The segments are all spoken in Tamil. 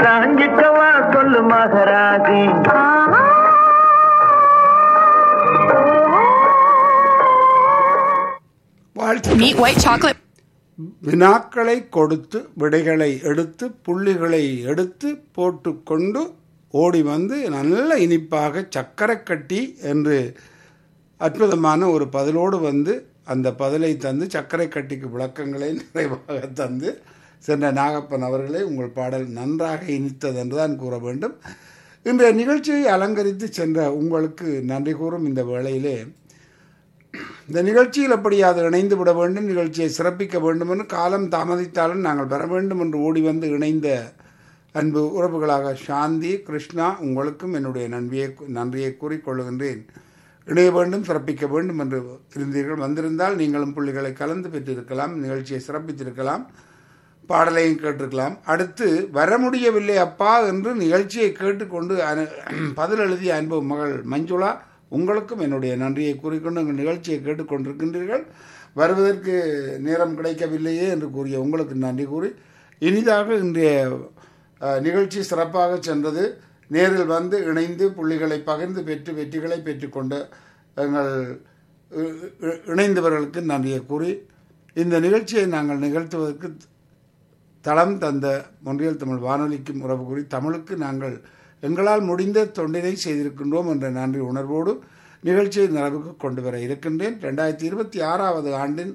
தாங்கிக்கவா சொல்லு மகராஜி வாழ்த்து Meet white chocolate. வினாக்களை கொடுத்து விடைகளை எடுத்து புள்ளிகளை எடுத்து போட்டுக்கொண்டு ஓடி வந்து நல்ல இனிப்பாக சக்கரை கட்டி என்று அற்புதமான ஒரு பதிலோடு வந்து அந்த பதிலை தந்து சர்க்கரை கட்டிக்கு விளக்கங்களை நிறைவாக தந்து சென்ற நாகப்பன் அவர்களே உங்கள் பாடல் நன்றாக இனித்தது என்றுதான் கூற வேண்டும் இன்றைய நிகழ்ச்சியை அலங்கரித்து சென்ற உங்களுக்கு நன்றி கூறும் இந்த வேளையிலே இந்த நிகழ்ச்சியில் அப்படியாது இணைந்து விட வேண்டும் நிகழ்ச்சியை சிறப்பிக்க வேண்டும் என்று காலம் தாமதித்தாலும் நாங்கள் பெற வேண்டும் என்று ஓடி வந்து இணைந்த அன்பு உறவுகளாக சாந்தி கிருஷ்ணா உங்களுக்கும் என்னுடைய நன்றியை நன்றியை கூறிக்கொள்ளுகின்றேன் இணைய வேண்டும் சிறப்பிக்க வேண்டும் என்று இருந்தீர்கள் வந்திருந்தால் நீங்களும் புள்ளிகளை கலந்து பெற்றிருக்கலாம் நிகழ்ச்சியை சிறப்பித்திருக்கலாம் பாடலையும் கேட்டிருக்கலாம் அடுத்து வர முடியவில்லை அப்பா என்று நிகழ்ச்சியை கேட்டுக்கொண்டு அனு- பதில் எழுதிய அன்பு மகள் மஞ்சுளா உங்களுக்கும் என்னுடைய நன்றியை கூறிக்கொண்டு எங்கள் நிகழ்ச்சியை கேட்டுக்கொண்டிருக்கின்றீர்கள் வருவதற்கு நேரம் கிடைக்கவில்லையே என்று கூறிய உங்களுக்கு நன்றி கூறி இனிதாக இன்றைய அஹ், நிகழ்ச்சி சிறப்பாக சென்றது நேரில் வந்து இணைந்து புள்ளிகளை பகிர்ந்து பெற்று வெற்றிகளை பெற்றுக்கொண்ட எங்கள் இ- இ- இணைந்தவர்களுக்கு நன்றியை கூறி இந்த நிகழ்ச்சியை நாங்கள் நிகழ்த்துவதற்கு தளம் தந்த ஒன்றியல் தமிழ் வானொலிக்கும் உறவு கூறி தமிழுக்கு நாங்கள் எங்களால் முடிந்த தொண்டினை செய்திருக்கின்றோம் என்ற நன்றி உணர்வோடு நிகழ்ச்சியை நிறைவுக்கு கொண்டு வர இருக்கின்றேன் ரெண்டாயிரத்தி இருபத்தி ஆறாவது ஆண்டின்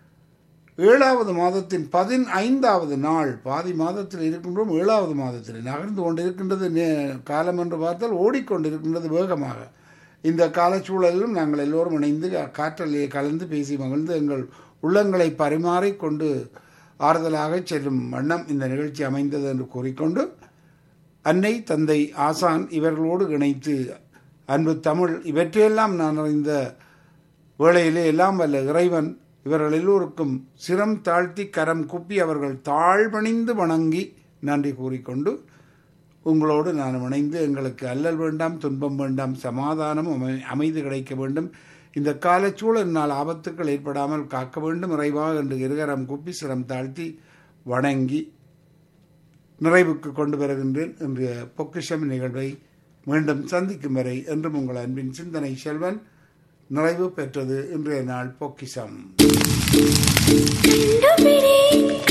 ஏழாவது மாதத்தின் பதினைந்தாவது நாள் பாதி மாதத்தில் இருக்கின்றோம் ஏழாவது மாதத்தில் நகர்ந்து கொண்டிருக்கின்றது நே- காலம் என்று பார்த்தால் ஓடிக்கொண்டிருக்கின்றது வேகமாக இந்த காலச்சூழலிலும் நாங்கள் எல்லோரும் இணைந்து காற்றலையை கலந்து பேசி மகிழ்ந்து எங்கள் உள்ளங்களை பரிமாறிக்கொண்டு ஆறுதலாக செல்லும் வண்ணம் இந்த நிகழ்ச்சி அமைந்தது என்று கூறிக்கொண்டு அன்னை தந்தை ஆசான் இவர்களோடு இணைத்து அன்பு தமிழ் இவற்றையெல்லாம் நான் அறிந்த வேளையிலே எல்லாம் வல்ல இறைவன் இவர்கள் எல்லோருக்கும் சிரம் தாழ்த்தி கரம் குப்பி அவர்கள் தாழ்பணிந்து வணங்கி நன்றி கூறிக்கொண்டு உங்களோடு நான் இணைந்து எங்களுக்கு அல்லல் வேண்டாம் துன்பம் வேண்டாம் சமாதானம் அமை அமைதி கிடைக்க வேண்டும் இந்த காலச்சூழலினால் ஆபத்துக்கள் ஏற்படாமல் காக்க வேண்டும் இறைவா என்று இருகரம் குப்பி சிரம் தாழ்த்தி வணங்கி நிறைவுக்கு கொண்டு வருகின்றேன் இன்றைய பொக்கிஷம் நிகழ்வை மீண்டும் சந்திக்கும் வரை என்றும் உங்கள் அன்பின் சிந்தனை செல்வன் நிறைவு பெற்றது இன்றைய நாள் பொக்கிஷம் கண்டுபிடி